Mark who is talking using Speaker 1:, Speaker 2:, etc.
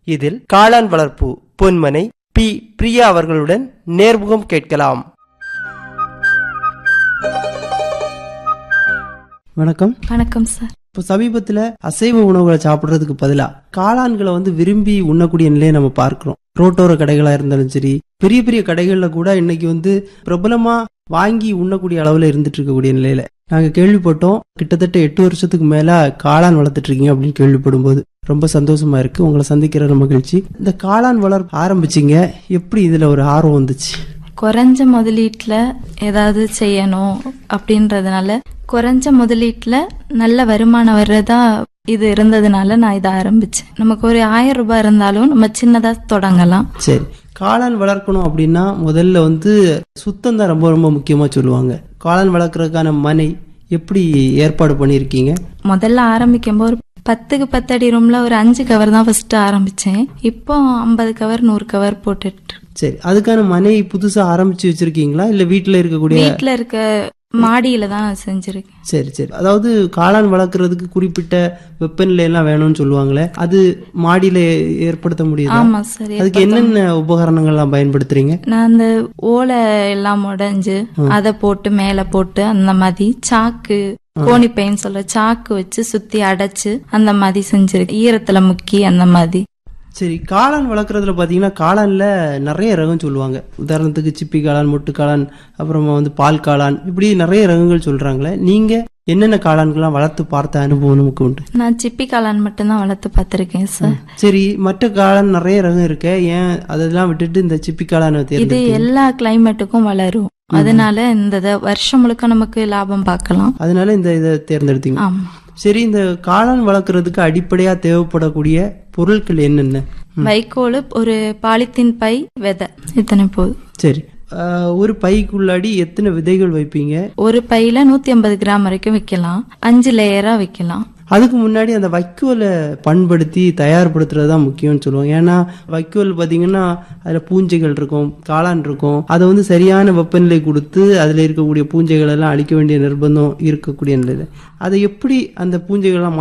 Speaker 1: இதில் காளான் வளர்ப்பு பொன்மனை பி பிரியா அவர்களுடன் நேர்முகம் கேட்கலாம்
Speaker 2: வணக்கம்
Speaker 3: வணக்கம் சார்
Speaker 2: இப்போ சமீபத்துல அசைவ உணவுகளை சாப்பிடுறதுக்கு பதிலா காளான்களை வந்து விரும்பி உண்ணக்கூடிய நிலையை நம்ம பார்க்கிறோம் ரோட்டோர கடைகளா இருந்தாலும் சரி பெரிய பெரிய கடைகள்ல கூட இன்னைக்கு வந்து பிரபலமா வாங்கி உண்ணக்கூடிய அளவுல இருந்துட்டு இருக்கக்கூடிய நிலையில நாங்க கேள்விப்பட்டோம் கிட்டத்தட்ட எட்டு வருஷத்துக்கு மேல காளான் வளர்த்துட்டு இருக்கீங்க அப்படின்னு கேள்விப்படும் போது ரொம்ப சந்தோஷமா இருக்கு உங்களை சந்திக்கிற மகிழ்ச்சி இந்த காளான் வளர்ப்பு ஆரம்பிச்சீங்க எப்படி இதுல ஒரு ஆர்வம் வந்துச்சு
Speaker 3: குறைஞ்ச முதலீட்டில் ஏதாவது செய்யணும் அப்படின்றதுனால குறைஞ்ச முதலீட்டில் நல்ல வருமானம் வர்றதா இது இருந்ததுனால நான் இதை ஆரம்பிச்சேன் நமக்கு ஒரு ஆயிரம் ரூபாய் இருந்தாலும் நம்ம சின்னதாக தொடங்கலாம்
Speaker 2: சரி காளான் வளர்க்கணும் அப்படின்னா முதல்ல வந்து சுத்தம் தான் ரொம்ப ரொம்ப முக்கியமா சொல்லுவாங்க காளான் வளர்க்கறதுக்கான மனை எப்படி ஏற்பாடு பண்ணியிருக்கீங்க
Speaker 3: முதல்ல ஆரம்பிக்கும் போது ஒரு பத்துக்கு பத்தடி ரூம்ல ஒரு அஞ்சு கவர் தான் ஃபர்ஸ்ட் ஆரம்பிச்சேன் இப்போ ஐம்பது கவர் நூறு கவர் போட்டுட்டு
Speaker 2: சரி அதுக்கான மனை புதுசா ஆரம்பிச்சு வச்சிருக்கீங்களா இல்ல வீட்டுல இருக்கக்கூடிய
Speaker 3: வீட்டில் இருக்க மாடியில தான் நான் செஞ்சிருக்கேன்
Speaker 2: சரி சரி அதாவது காளான் வளர்க்கறதுக்கு குறிப்பிட்ட வெப்பநிலை எல்லாம் வேணும்னு சொல்லுவாங்களே அது மாடியில ஏற்படுத்த முடியுதா
Speaker 3: ஆமா சார்
Speaker 2: அதுக்கு என்னென்ன உபகரணங்கள்லாம் பயன்படுத்துறீங்க
Speaker 3: நான் அந்த ஓலை எல்லாம் உடைஞ்சு அதை போட்டு மேல போட்டு அந்த மாதிரி சாக்கு கோணிப்பைன்னு சொல்ற சாக்கு வச்சு சுத்தி அடைச்சு அந்த மாதிரி செஞ்சிருக்கு ஈரத்துல முக்கி அந்த மாதிரி
Speaker 2: சரி காளான் வளர்க்குறதுல பார்த்தீங்கன்னா காளான்ல நிறைய ரகம் சொல்லுவாங்க உதாரணத்துக்கு சிப்பி காளான் மொட்டு காளான் அப்புறமா வந்து பால் காளான் இப்படி நிறைய ரகங்கள் சொல்றாங்களே நீங்க என்னென்ன காளான்கள்லாம் வளர்த்து பார்த்த அனுபவம் நமக்கு உண்டு
Speaker 3: நான் சிப்பி காளான் மட்டும்தான் வளர்த்து பார்த்திருக்கேன் சார்
Speaker 2: சரி மற்ற காளான் நிறைய ரகம் இருக்கே ஏன் அதெல்லாம் விட்டுட்டு இந்த சிப்பி காளானை
Speaker 3: இது
Speaker 2: தேர்ந்து
Speaker 3: எல்லா கிளைமேட்டுக்கும் வளரும் அதனால இந்த இத வருஷம் முழுக்க நமக்கு லாபம் பார்க்கலாம்
Speaker 2: அதனால இந்த இதை தேர்ந்தெடுத்தீங்க
Speaker 3: ஆமா
Speaker 2: சரி இந்த காளான் வளர்க்குறதுக்கு அடிப்படையா தேவைப்படக்கூடிய பொருட்கள் என்னென்ன
Speaker 3: வைக்கோல் ஒரு பாலித்தீன் பை விதை இத்தனை போதும்
Speaker 2: சரி ஆஹ், ஒரு பைக்குள்ளாடி எத்தனை விதைகள் வைப்பீங்க
Speaker 3: ஒரு பையில நூத்தி ஐம்பது கிராம் வரைக்கும் வைக்கலாம் அஞ்சு லேயரா வைக்கலாம்
Speaker 2: அதுக்கு முன்னாடி அந்த வைக்கோலை பண்படுத்தி தயார்படுத்துறது தான் முக்கியம்னு சொல்லுவாங்க ஏன்னா வைக்கோல் பார்த்தீங்கன்னா அதில் பூஞ்சைகள் இருக்கும் காளான் இருக்கும் அதை வந்து சரியான வெப்பநிலை கொடுத்து அதில் இருக்கக்கூடிய பூஞ்சைகள் எல்லாம் அழிக்க வேண்டிய நிர்பந்தம் இருக்கக்கூடிய நிலையில் அதை எப்படி அந்த பூஞ்சைகள்லாம்